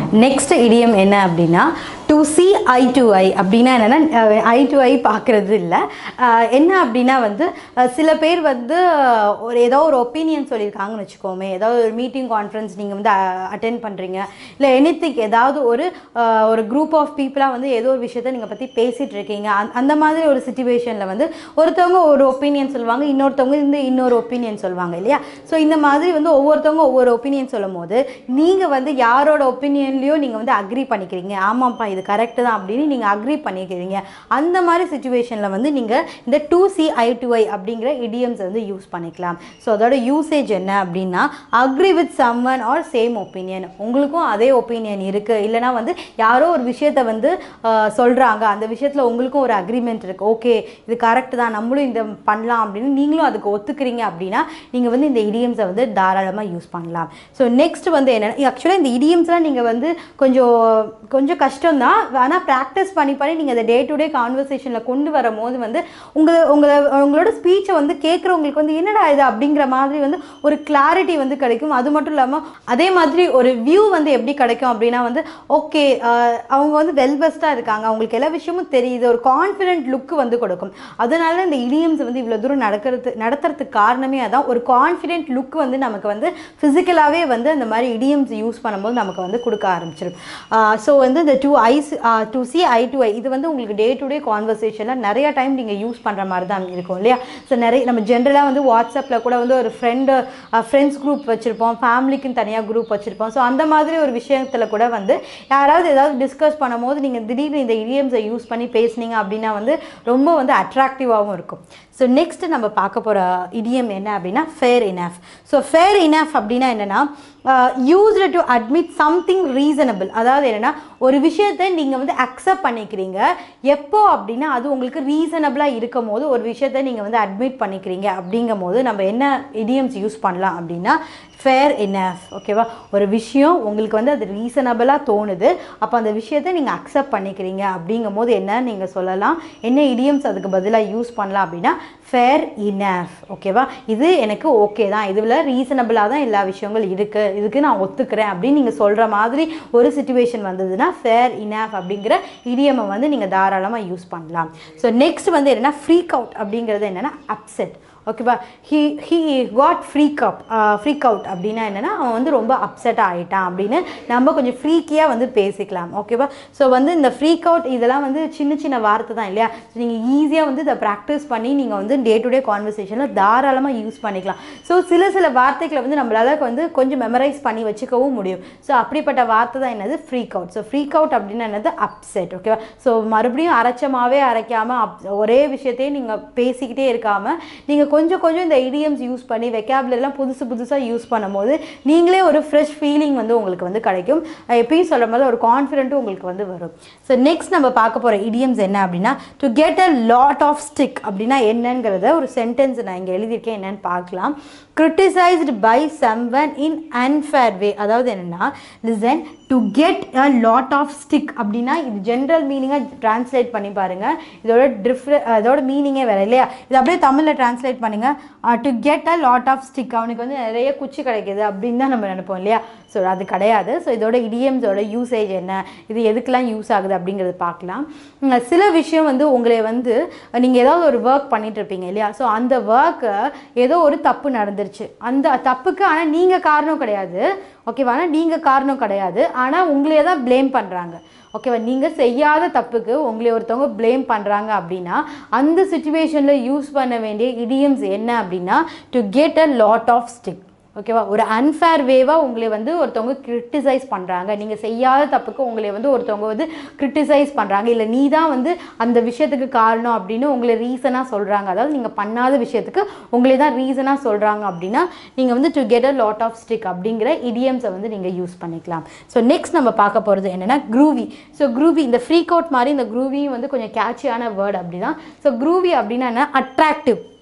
next idiom என்ன அப்படின்னா to see eye to eye அப்படின்னா என்னென்னா ஐ டு ஐ பார்க்குறது இல்லை என்ன அப்படின்னா வந்து அஹ், சில பேர் வந்து அஹ், ஒரு ஏதோ ஒரு ஒப்பீனியன் சொல்லியிருக்காங்கன்னு வச்சுக்கோமே ஏதாவது ஒரு மீட்டிங் கான்ஃபரன்ஸ் நீங்கள் வந்து அட்டென்ட் பண்ணுறீங்க இல்லை எனித்திங் ஏதாவது ஒரு அஹ், ஒரு குரூப் ஆஃப் பீப்புளாக வந்து ஏதோ ஒரு விஷயத்தை நீங்கள் பற்றி பேசிகிட்டு இருக்கீங்க அந்த- அந்த மாதிரி ஒரு சுச்சுவேஷனில் வந்து ஒருத்தவங்க ஒரு ஒப்பீனியன் சொல்லுவாங்க இன்னொருத்தவங்க இந்த இன்னொரு ஒப்பீனியன் சொல்லுவாங்க இல்லையா ஸோ இந்த மாதிரி வந்து ஒவ்வொருத்தவங்க ஒவ்வொரு ஒப்பீனியன் சொல்லும் போது நீங்கள் வந்து யாரோட ஒப்பீனியன்லையும் நீங்கள் வந்து அக்ரி பண்ணிக்கிறீங்க ஆமாப்பா இது கரெக்டு தான் அப்படின்னு நீங்கள் அக்ரி பண்ணிக்கிறீங்க அந்த மாதிரி சுச்சுவேஷனில் வந்து நீங்கள் இந்த to see eye to eye அப்படிங்கிற இடியம்ஸ் வந்து யூஸ் பண்ணிக்கலாம் ஸோ அதோட யூசேஜ் என்ன அப்படின்னா agree with someone or same opinion உங்களுக்கும் அதே ஒப்பீனியன் இருக்குது இல்லைனா வந்து யாரோ ஒரு விஷயத்தை வந்து சொல்கிறாங்க அந்த விஷயத்தில் உங்களுக்கும் ஒரு அக்ரிமெண்ட் இருக்குது ஓகே இது கரெக்ட் தான் நம்மளும் இந்த பண்ணலாம் அப்படின்னு நீங்களும் அதுக்கு ஒத்துக்கிறீங்க அப்படின்னா நீங்கள் வந்து இந்த இடியம்ஸை வந்து தாராளமாக யூஸ் பண்ணலாம் ஸோ நெக்ஸ்ட் வந்து என்னென்னா ஆக்சுவலாக இந்த இடியம்ஸ்லாம் நீங்கள் வந்து கொஞ்சம் கொஞ்சம் கஷ்டம் தான் ஆனால் ப்ராக்டிஸ் பண்ணி பண்ணி நீங்கள் அதை டே டு டே கான்வர்சேஷனில் கொண்டு வரும்போது வந்து உங்களை உங்களை உங்களோட ஸ்பீச்சை வந்து கேட்குறவங்களுக்கு வந்து என்னடா இது அப்படிங்கிற மாதிரி வந்து ஒரு கிளாரிட்டி வந்து கிடைக்கும் அது மட்டும் இல்லாமல் அதே மாதிரி ஒரு வியூ வந்து எப்படி கிடைக்கும் அப்படின்னா வந்து ஓகே அவங்க வந்து வெல் பெஸ்ட்டாக இருக்காங்க அவங்களுக்கு எல்லா விஷயமும் தெரியுது ஒரு கான்ஃபிடென்ட் லுக் வந்து கொடுக்கும் அதனால இந்த இடியம்ஸ் வந்து இவ்வளோ தூரம் நடக்கிறது நடத்துறதுக்கு காரணமே அதான் ஒரு கான்ஃபிடென்ட் லுக் வந்து நமக்கு வந்து ஃபிசிக்கலாகவே வந்து அந்த மாதிரி இடியம்ஸ் யூஸ் பண்ணும்போது நமக்கு வந்து கொடுக்க ஆரம்பிச்சிடும் ஸோ வந்து இந்த two eyes to see eye to eye இது வந்து உங்களுக்கு டே டு டே கான்வர்சேஷனில் நிறைய டைம் நீங்கள் யூஸ் பண்ணுற மாதிரி தான் இருக்கும் இல்லையா ஸோ நிறைய நம்ம ஜென்ரலாக வந்து வாட்ஸ்அப்பில் கூட வந்து ஒரு ஃப்ரெண்டு ஃப்ரெண்ட்ஸ் குரூப் வச்சுருப்போம் ஃபேமிலிக்குன்னு தனியாக குரூப் வச்சுருப்போம் ஸோ அந்த மாதிரி ஒரு விஷயத்தில் கூட வந்து யாராவது ஏதாவது டிஸ்கஸ் பண்ணும்போது நீங்கள் திடீர்னு இந்த இடியம்ஸை யூஸ் பண்ணி பேசுனீங்க அப்படின்னா வந்து ரொம்ப வந்து அட்ராக்டிவாகவும் இருக்கும் ஸோ நெக்ஸ்ட் நம்ம பார்க்க போகிற இடியம் என்ன அப்படின்னா fair enough so fair enough அப்படின்னா என்னென்னா used to admit something reasonable அதாவது என்னென்னா ஒரு விஷயத்தை நீங்கள் வந்து அக்செப்ட் பண்ணிக்கிறீங்க எப்போ அப்படின்னா அது உங்களுக்கு ரீசனபிளாக இருக்கும் போது ஒரு விஷயத்தை நீங்கள் வந்து அட்மிட் பண்ணிக்கிறீங்க அப்படிங்கும் போது நம்ம என்ன இடியம்ஸ் யூஸ் பண்ணலாம் அப்படின்னா ஃபேர் இனஃப் ஓகேவா ஒரு விஷயம் உங்களுக்கு வந்து அது ரீசனபிளாக தோணுது அப்போ அந்த விஷயத்தை நீங்கள் அக்செப்ட் பண்ணிக்கிறீங்க அப்படிங்கும் போது என்ன நீங்கள் சொல்லலாம் என்ன இடியம்ஸ் அதுக்கு பதிலாக யூஸ் பண்ணலாம் அப்படின்னா ஃபேர் இனஃப் ஓகேவா இது எனக்கு ஓகே தான் இதுல ரீசனபிளாக தான் எல்லா விஷயங்கள் இருக்குது இதுக்கு நான் ஒத்துக்கிறேன் அப்படின்னு நீங்கள் சொல்கிற மாதிரி ஒரு சுச்சுவேஷன் வந்ததுன்னா ஃபேர் இனஃப் அப்படிங்கிற இடியமை வந்து நீங்கள் தாராளமாக யூஸ் பண்ணலாம் ஸோ நெக்ஸ்ட் வந்து என்னென்னா ஃப்ரீக் அவுட் அப்படிங்கிறது என்னென்னா அப்செட் ஓகேவா he he got freak up freak out அப்படின்னா என்னென்னா அவன் வந்து ரொம்ப அப்செட் ஆகிட்டான் அப்படின்னு நம்ம கொஞ்சம் ஃப்ரீக்கியாக வந்து பேசிக்கலாம் ஓகேவா ஸோ வந்து இந்த ஃப்ரீக் அவுட் இதெல்லாம் வந்து சின்ன சின்ன வார்த்தை தான் இல்லையா நீங்கள் ஈஸியாக வந்து இதை ப்ராக்டிஸ் பண்ணி நீங்கள் வந்து டே டு டே கான்வர்சேஷனில் தாராளமாக யூஸ் பண்ணிக்கலாம் ஸோ சில சில வார்த்தைகளை வந்து நம்மளால் வந்து கொஞ்சம் மெமரைஸ் பண்ணி வச்சுக்கவும் முடியும் ஸோ அப்படிப்பட்ட வார்த்தை தான் என்னது freak out so freak out அப்படின்னா என்னது அப்செட் ஓகேவா ஸோ மறுபடியும் அரைச்சமாகவே அரைக்காமல் அப் ஒரே விஷயத்தையே நீங்கள் பேசிக்கிட்டே இருக்காமல் நீங்கள் கொஞ்சம் கொஞ்சம் இந்த இடியம்ஸ் யூஸ் பண்ணி வெக்காபுலரிலாம் புதுசு புதுசாக யூஸ் பண்ணும்போது நீங்களே ஒரு ஃப்ரெஷ் ஃபீலிங் வந்து உங்களுக்கு வந்து கிடைக்கும் அஹ் எப்பயும் சொல்கிற மாதிரி ஒரு கான்ஃபிடென்ட்டும் உங்களுக்கு வந்து வரும் ஸோ நெக்ஸ்ட் நம்ம பார்க்க போகிற இடியம்ஸ் என்ன அப்படின்னா to get a lot of stick அப்படின்னா என்னங்கிறத ஒரு சென்டென்ஸ் நான் இங்கே எழுதியிருக்கேன் என்னன்னு பார்க்கலாம் criticised by someone in unfair way அதாவது என்னென்னா listen to get a lot of stick அப்படின்னா இது ஜென்ரல் மீனிங்காக ட்ரான்ஸ்லேட் பண்ணி பாருங்கள் இதோட டிஃப்ரெ இதோட மீனிங்கே வேறு இல்லையா இது அப்படியே தமிழில் ட்ரான்ஸ்லேட் பண்ணுங்கள் to get a lot of stick அவனுக்கு வந்து நிறைய குச்சி கிடைக்குது அப்படின்னு தான் நம்ம நினைப்போம் இல்லையா ஸோ அது கிடையாது ஸோ இதோட இடியம்ஸோட யூசேஜ் என்ன இது எதுக்கெல்லாம் யூஸ் ஆகுது அப்படிங்கிறது பார்க்கலாம் உம், சில விஷயம் வந்து உங்களை வந்து நீங்கள் ஏதாவது ஒரு ஒர்க் பண்ணிட்டு இருப்பீங்க இல்லையா ஸோ அந்த ஒர்க்கு ஏதோ ஒரு தப்பு நடந்துருச்சு அந்த தப்புக்கு ஆனால் நீங்கள் காரணம் கிடையாது ஓகேவா ஆனால் நீங்கள் காரணம் கிடையாது ஆனால் உங்களையே தான் ப்ளேம் பண்ணுறாங்க ஓகேவா நீங்கள் செய்யாத தப்புக்கு உங்களை ஒருத்தவங்க ப்ளேம் பண்ணுறாங்க அப்படின்னா அந்த சுச்சுவேஷனில் யூஸ் பண்ண வேண்டிய இடியம்ஸ் என்ன அப்படின்னா to get a lot of stick ஓகேவா ஒரு அன்ஃபேர் வேவாக உங்களை வந்து ஒருத்தவங்க கிரிட்டிசைஸ் பண்ணுறாங்க நீங்கள் செய்யாத தப்புக்கு உங்களை வந்து ஒருத்தவங்க வந்து கிரிட்டிசைஸ் பண்ணுறாங்க இல்லை நீ தான் வந்து அந்த விஷயத்துக்கு காரணம் அப்படின்னு உங்களை ரீசனாக சொல்கிறாங்க அதாவது நீங்கள் பண்ணாத விஷயத்துக்கு உங்களே தான் ரீசனாக சொல்கிறாங்க அப்படின்னா நீங்கள் வந்து to get a lot of stick அப்படிங்கிற இடியம்ஸை வந்து நீங்கள் யூஸ் பண்ணிக்கலாம் ஸோ நெக்ஸ்ட் நம்ம பார்க்க போகிறது என்னென்னா க்ரூவி ஸோ க்ரூவி இந்த ஃப்ரீக் அவுட் மாதிரி இந்த க்ரூவியும் வந்து கொஞ்சம் கேட்சியான வேர்ட் அப்படி தான் ஸோ க்ரூவி அப்படின்னா என்ன attractive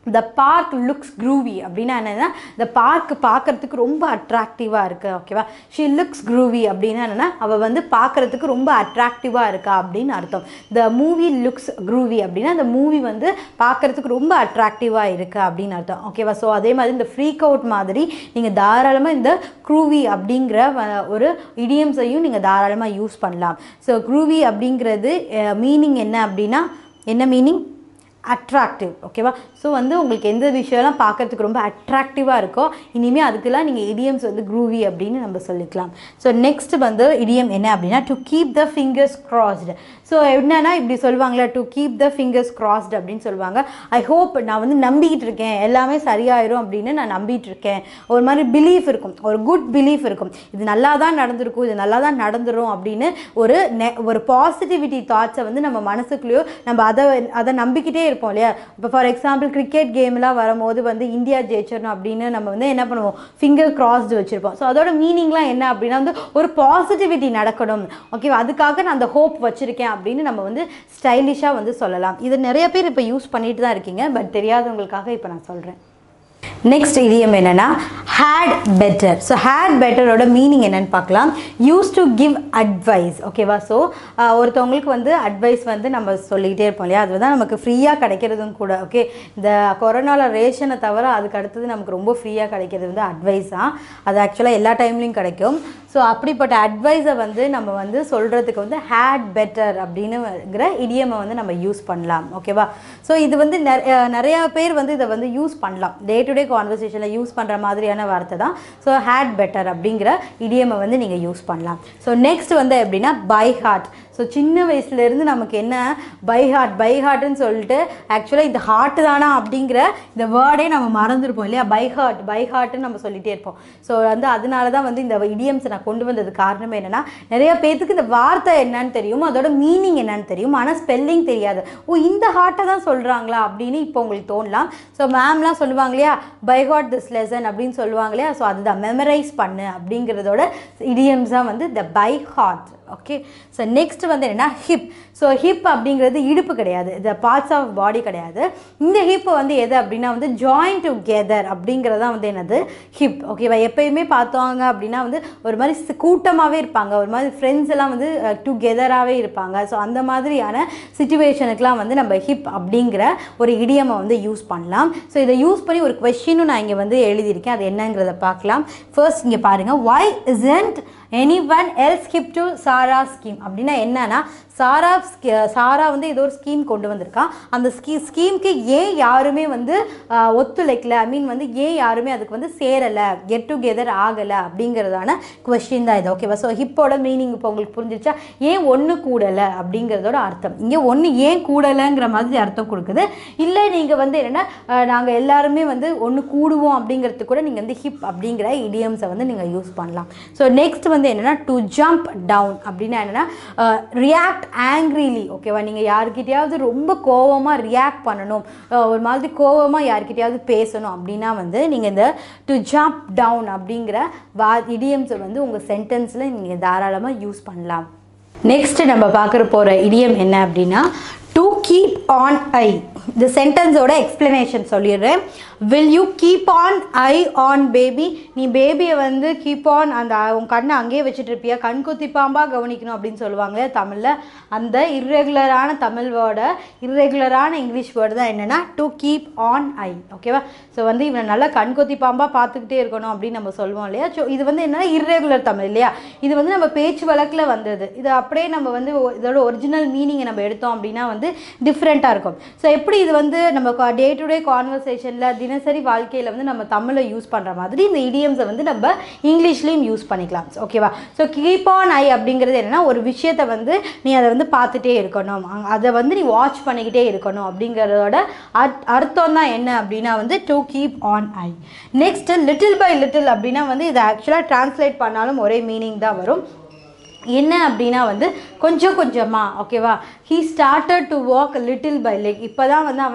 the park looks groovy அப்படின்னா என்னென்னா இந்த பார்க் பார்க்கறதுக்கு ரொம்ப அட்ராக்டிவாக இருக்குது ஓகேவா ஷி லுக்ஸ் க்ரூவி அப்படின்னா என்னென்னா அவள் வந்து பார்க்கறதுக்கு ரொம்ப அட்ராக்டிவாக இருக்கா அப்படின்னு அர்த்தம் த மூவி லுக்ஸ் க்ரூவி அப்படின்னா அந்த மூவி வந்து பார்க்கறதுக்கு ரொம்ப அட்ராக்டிவாக இருக்குது அப்படின்னு அர்த்தம் ஓகேவா ஸோ அதே மாதிரி இந்த ஃப்ரீக் அவுட் மாதிரி நீங்கள் தாராளமாக இந்த க்ரூவி அப்படிங்கிற வ- ஒரு இடியம்ஸையும் நீங்கள் தாராளமாக யூஸ் பண்ணலாம் ஸோ க்ரூவி அப்படிங்கிறது மீனிங் என்ன அப்படின்னா என்ன மீனிங் அட்ராக்டிவ் ஓகேவா ஸோ வந்து உங்களுக்கு எந்த விஷயம்லாம் பார்க்கறதுக்கு ரொம்ப அட்ராக்டிவாக இருக்கோ இனிமேல் அதுக்கெல்லாம் நீங்கள் இடியம்ஸ் வந்து க்ரூவி அப்படின்னு நம்ம சொல்லிக்கலாம் ஸோ நெக்ஸ்ட் வந்து இடியம் என்ன அப்படின்னா to keep the fingers crossed so என்னன்னா இப்படி சொல்லுவாங்களே to keep the fingers crossed அப்படின்னு சொல்லுவாங்க ஐ ஹோப் நான் வந்து நம்பிக்கிட்டு இருக்கேன் எல்லாமே சரியாயிரும் அப்படின்னு நான் நம்பிட்டு இருக்கேன் ஒரு மாதிரி பிலீஃப் இருக்கும் ஒரு குட் பிலீஃப் இருக்கும் இது நல்லா தான் நடந்திருக்கும் இது நல்லா தான் நடந்துரும் அப்படின்னு ஒரு நெ ஒரு பாசிட்டிவிட்டி தாட்ஸை வந்து நம்ம மனசுக்குள்ளேயோ நம்ம அதை அதை நம்பிக்கிட்டே இருப்போம் இல்லையா இப்போ ஃபார் எக்ஸாம்பிள் கிரிக்கெட் கேம்லாம் வரும்போது வந்து இந்தியா ஜெயிச்சிடணும் அப்படின்னு நம்ம வந்து என்ன பண்ணுவோம் ஃபிங்கர் கிராஸ்டு வச்சுருப்போம் ஸோ அதோட மீனிங்லாம் என்ன அப்படின்னா வந்து ஒரு பாசிட்டிவிட்டி நடக்கணும் ஓகேவா அதுக்காக நான் அந்த ஹோப் வச்சுருக்கேன் அப்படின்னு நம்ம வந்து ஸ்டைலிஷாக வந்து சொல்லலாம் இது நிறைய பேர் இப்போ யூஸ் பண்ணிட்டு தான் இருக்கீங்க பட் தெரியாதவங்களுக்காக இப்போ நான் சொல்கிறேன் நெக்ஸ்ட் இடியம் என்னன்னா ஹேட் பெட்டர் ஸோ ஹேட் பெட்டரோட மீனிங் என்னன்னு பார்க்கலாம் யூஸ் டு கிவ் அட்வைஸ் ஓகேவா ஸோ ஒருத்தவங்களுக்கு வந்து அட்வைஸ் வந்து நம்ம சொல்லிக்கிட்டே இருப்போம் இல்லையா அது தான் நமக்கு ஃப்ரீயாக கிடைக்கிறதும் கூட ஓகே இந்த கொரோனாவில் ரேஷனை தவிர அதுக்கு அடுத்தது நமக்கு ரொம்ப ஃப்ரீயாக கிடைக்கிறது வந்து அட்வைஸ் தான் அது ஆக்சுவலாக எல்லா டைம்லையும் கிடைக்கும் ஸோ அப்படிப்பட்ட அட்வைஸை வந்து நம்ம வந்து சொல்கிறதுக்கு வந்து ஹேட் பெட்டர் அப்படின்னுங்கிற இடியமை வந்து நம்ம யூஸ் பண்ணலாம் ஓகேவா ஸோ இது வந்து நிறைய நிறையா பேர் வந்து இதை வந்து யூஸ் பண்ணலாம் டே டு டே கான்வர்சேஷனில் யூஸ் பண்ணுற மாதிரியான வார்த்தை தான் ஸோ ஹேட் பெட்டர் அப்படிங்கிற இடியமை வந்து நீங்கள் யூஸ் பண்ணலாம் ஸோ நெக்ஸ்ட் வந்து எப்படின்னா பை ஹார்ட் ஸோ சின்ன வயசுலேருந்து நமக்கு என்ன பை ஹார்ட் பை ஹார்ட்னு சொல்லிட்டு ஆக்சுவலாக இந்த ஹார்ட் தானா அப்படிங்கிற இந்த வேர்டே நம்ம மறந்துருப்போம் இல்லையா பை ஹார்ட் பை ஹார்ட்னு நம்ம சொல்லிகிட்டே இருப்போம் ஸோ வந்து அதனால தான் வந்து இந்த இடியம்ஸை நான் கொண்டு வந்தது காரணம் என்னென்னா நிறைய பேர்த்துக்கு இந்த வார்த்தை என்னன்னு தெரியும் அதோட மீனிங் என்னன்னு தெரியும் ஆனால் ஸ்பெல்லிங் தெரியாது ஓ இந்த ஹார்ட்டை தான் சொல்கிறாங்களா அப்படின்னு இப்போ உங்களுக்கு தோணலாம் ஸோ மேம்லாம் சொல்லுவாங்க இல்லையா பை ஹார்ட் திஸ் லெசன் அப்படின்னு சொல்லுவாங்க இல்லையா ஸோ அதுதான் மெமரைஸ் பண்ணு அப்படிங்கிறதோட இடியம்ஸ் தான் வந்து the by heart okay so next வந்து என்னென்னா ஹிப் ஸோ ஹிப் அப்படிங்கிறது இடுப்பு கிடையாது த பார்ட்ஸ் ஆஃப் பாடி கிடையாது இந்த ஹிப் வந்து எது அப்படின்னா வந்து ஜாயின் டுகெதர் அப்படிங்கிறது தான் வந்து என்னது ஹிப் ஓகேவா எப்பயுமே பார்த்தாங்க அப்படின்னா வந்து ஒரு மாதிரி சி- கூட்டமாகவே இருப்பாங்க ஒரு மாதிரி ஃப்ரெண்ட்ஸ் எல்லாம் வந்து டுகெதராகவே இருப்பாங்க ஸோ அந்த மாதிரியான சுச்சுவேஷனுக்குலாம் வந்து நம்ம ஹிப் அப்படிங்கிற ஒரு இடியமை வந்து யூஸ் பண்ணலாம் ஸோ இதை யூஸ் பண்ணி ஒரு கொஷினும் நான் இங்கே வந்து எழுதியிருக்கேன் அது என்னங்கிறத பார்க்கலாம் ஃபர்ஸ்ட் இங்கே பாருங்கள் why isn't anyone else hip to Sarah scheme அப்படின்னா என்னன்னா சாரா ஸ்கி- சாரா வந்து ஏதோ ஒரு ஸ்கீம் கொண்டு வந்திருக்கான் அந்த ஸ்கீ ஸ்கீமுக்கு ஏன் யாருமே வந்து ஆஹ், ஒத்துழைக்கல ஐ மீன் வந்து ஏன் யாருமே அதுக்கு வந்து சேரலை கெட் டுகெதர் ஆகலை அப்படிங்கிறதான கொஸ்டின் தான் இது ஓகேவா ஸோ ஹிப்போட மீனிங் இப்போ உங்களுக்கு புரிஞ்சிருச்சா ஏன் ஒன்று கூடலை அப்படிங்கிறதோட அர்த்தம் இங்கே ஒன்று ஏன் கூடலைங்கிற மாதிரி அர்த்தம் கொடுக்குது இல்லை நீங்கள் வந்து என்னென்னா நாங்கள் எல்லாருமே வந்து ஒன்று கூடுவோம் அப்படிங்கிறதுக்கு கூட நீங்கள் வந்து ஹிப் அப்படிங்கிற இடியம்ஸை வந்து நீங்கள் யூஸ் பண்ணலாம் ஸோ நெக்ஸ்ட் வந்து என்னென்னா டு ஜம்ப் டவுன் அப்படின்னா என்னென்னா ரியாக்ட் ஆங்க்ரிலி ஓகேவா நீங்கள் யாருக்கிட்டையாவது ரொம்ப கோவமாக ரியாக்ட் பண்ணணும் அஹ் ஒரு மாதிரி கோவமாக யார்கிட்டயாவது பேசணும் அப்படின்னா வந்து நீங்கள் இந்த டு ஜம்ப் டவுன் அப்படிங்கிற வா இடியம்ஸை வந்து உங்கள் சென்டென்ஸில் நீங்கள் தாராளமாக யூஸ் பண்ணலாம் நெக்ஸ்ட் நம்ம பார்க்குற போகிற இடியம் என்ன அப்படின்னா டு கீப் ஆன் ஐ இந்த சென்டென்ஸோட எக்ஸ்பிளனேஷன் சொல்லிடுறேன் will you keep an eye on baby நீ பேபியை வந்து கீப் ஆன் அந்த உன் கண்ணை அங்கேயே வச்சுட்டு இருப்பியா கண் குத்தி பாம்பா கவனிக்கணும் அப்படின்னு சொல்லுவாங்களே தமிழில் அந்த இர்ரெகுலரான தமிழ் வேர்டை இர்ரெகுலரான இங்கிலீஷ் வேர்டு தான் என்னென்னா டு கீப் ஆன் ஐ ஓகேவா ஸோ வந்து இவனை நல்லா கண் கொத்தி பாம்பாக பார்த்துக்கிட்டே இருக்கணும் அப்படின்னு நம்ம சொல்லுவோம் இல்லையா ஸோ இது வந்து என்னன்னா இர்ரெகுலர் தமிழ் இல்லையா இது வந்து நம்ம பேச்சு வழக்கில் வந்தது இது அப்படியே நம்ம வந்து ஒ- இதோட ஒரிஜினல் மீனிங்கை நம்ம எடுத்தோம் அப்படின்னா வந்து டிஃப்ரெண்ட்டாக இருக்கும் ஸோ எப்படி இது வந்து நம்ம டே டு டே கான்வர்சேஷனில் தினசரி வாழ்க்கையில் வந்து நம்ம தமிழை யூஸ் பண்ணுற மாதிரி இந்த இடியம்ஸை வந்து நம்ம இங்கிலீஷ்லேயும் யூஸ் பண்ணிக்கலாம் ஓகேவா ஸோ கீப் ஆன் ஐ அப்படிங்கிறது என்னன்னா ஒரு விஷயத்தை வந்து நீ அதை வந்து பார்த்துட்டே இருக்கணும் அங்க- அதை வந்து நீ வாட்ச் பண்ணிக்கிட்டே இருக்கணும் அப்படிங்கிறதோட அர்த்- அர்த்தம் தான் என்ன அப்படின்னா வந்து to keep an eye next little by little அப்படின்னா வந்து இதை ஆக்சுவலாக டிரான்ஸ்லேட் பண்ணாலும் ஒரே மீனிங் தான் வரும் என்ன அப்படின்னா வந்து கொஞ்சம் கொஞ்சமாக ஓகேவா he started to walk little by லிக் இப்போ தான் வந்து அவன்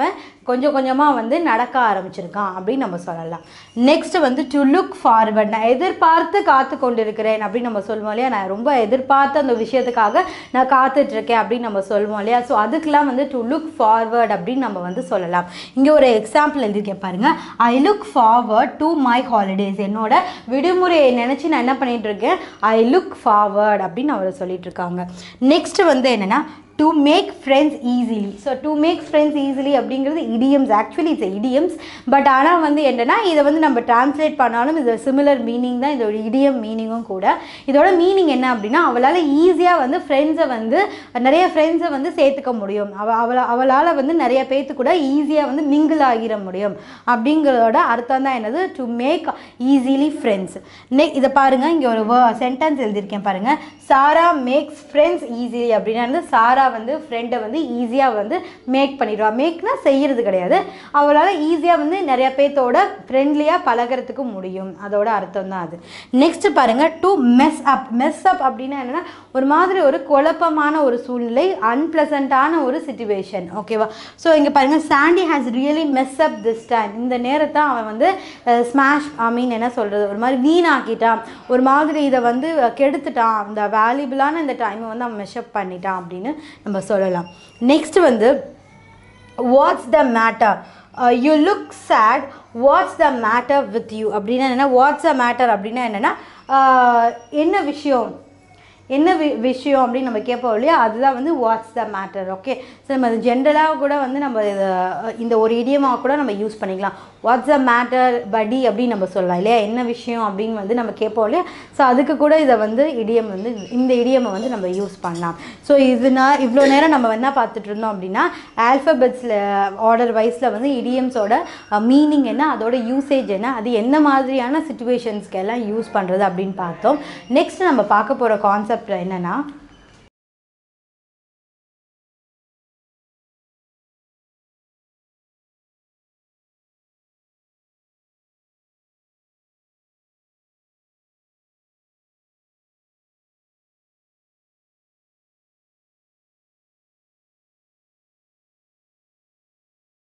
கொஞ்சம் கொஞ்சமாக வந்து நடக்க ஆரம்பிச்சிருக்கான் அப்படின்னு நம்ம சொல்லலாம் நெக்ஸ்ட் வந்து டு லுக் ஃபார்வர்ட் நான் எதிர்பார்த்து காத்து கொண்டிருக்கிறேன் அப்படின்னு நம்ம சொல்லுவோம் இல்லையா நான் ரொம்ப எதிர்பார்த்து அந்த விஷயத்துக்காக நான் காத்துட்டு இருக்கேன் அப்படின்னு நம்ம சொல்லுவோம் இல்லையா ஸோ அதுக்கெல்லாம் வந்து டு லுக் ஃபார்வர்ட் அப்படின்னு நம்ம வந்து சொல்லலாம் இங்கே ஒரு எக்ஸாம்பிள் எழுதியிருக்கேன் பாருங்க I look forward to my holidays என்னோட விடுமுறையை நினச்சி நான் என்ன பண்ணிட்டு இருக்கேன் ஐ லுக் ஃபார்வர்ட் அப்படின்னு அவர் சொல்லிட்டு இருக்காங்க நெக்ஸ்ட் வந்து என்னன்னா to make friends easily so to make friends easily அப்படிங்கிறது idioms actually it's idioms but ஆனால் வந்து என்னென்னா இதை வந்து நம்ம டிரான்ஸ்லேட் பண்ணாலும் இது சிமிலர் மீனிங் தான் இதோட இடியம் மீனிங்கும் கூட இதோட மீனிங் என்ன அப்படின்னா அவளால் ஈஸியாக வந்து ஃப்ரெண்ட்ஸை வந்து நிறைய ஃப்ரெண்ட்ஸை வந்து சேர்த்துக்க முடியும் அவ அவளை அவளால் வந்து நிறைய பேர்த்து கூட ஈஸியாக வந்து மிங்கிள் ஆகிட முடியும் அப்படிங்கிறதோட அர்த்தம் தான் என்னது டு மேக் ஈஸிலி ஃப்ரெண்ட்ஸ் நெ இதை பாருங்கள் இங்கே ஒரு சென்டென்ஸ் எழுதியிருக்கேன் பாருங்கள் சாரா மேக்ஸ் ஃப்ரெண்ட்ஸ் ஈஸிலி அப்படின்னா வந்து சாரா வந்து ஃப்ரெண்டை வந்து ஈஸியாக வந்து மேக் பண்ணிடுவா மேக்னா செய்கிறது கிடையாது அவளால் ஈஸியாக வந்து நிறைய பேர்த்தோட ஃப்ரெண்ட்லியாக பழகிறதுக்கு முடியும் அதோட அர்த்தம் தான் அது நெக்ஸ்ட் பாருங்கள் to mess up mess up அப்படின்னா என்னென்னா ஒரு மாதிரி ஒரு குழப்பமான ஒரு சூழ்நிலை அன்பிளசண்ட்டான ஒரு சுச்சுவேஷன் ஓகேவா ஸோ இங்கே பாருங்கள் Sandy has really mess up this time இந்த நேரத்தை அவன் வந்து ஸ்மாஷ் ஐ மீன் என்ன சொல்கிறது ஒரு மாதிரி வீணாக்கிட்டான் ஒரு மாதிரி இதை வந்து கெடுத்துட்டான் இந்த வேல்யூபிளான இந்த டைமை வந்து அவன் மெஷப் பண்ணிட்டான் அப்படின்னு நம்ம சொல்லலாம் நெக்ஸ்ட் வந்து what's the matter you look sad what's the matter with you அப்படின்னா என்ன வாட்ஸ் த மேட்டர் அப்படின்னா என்னென்னா என்ன விஷயம் என்ன வி விஷயம் அப்படின்னு நம்ம கேட்போம் இல்லையா அதுதான் வந்து what's the matter okay so நம்ம ஜென்ரலாக கூட வந்து நம்ம இதை இந்த ஒரு இடியமாக கூட நம்ம யூஸ் பண்ணிக்கலாம் வாட்ஸ் த மேட்டர் படி அப்படின்னு நம்ம சொல்லலாம் இல்லையா என்ன விஷயம் அப்படின்னு வந்து நம்ம கேட்போம் இல்லையா ஸோ அதுக்கு கூட இதை வந்து இடியம் வந்து இந்த இடியமை வந்து நம்ம யூஸ் பண்ணலாம் ஸோ இதுனா இவ்வளோ நேரம் நம்ம என்ன பார்த்துட்டு இருந்தோம் அப்படின்னா ஆல்ஃபபெட்ஸில் ஆர்டர் வைஸில் வந்து இடியம்ஸோட மீனிங் என்ன அதோட யூசேஜ் என்ன அது என்ன மாதிரியான சுச்சுவேஷன்ஸ்க்கு எல்லாம் யூஸ் பண்ணுறது அப்படின்னு பார்த்தோம் நெக்ஸ்ட் நம்ம பார்க்க போகிற கான்செப்ட் என்னென்னா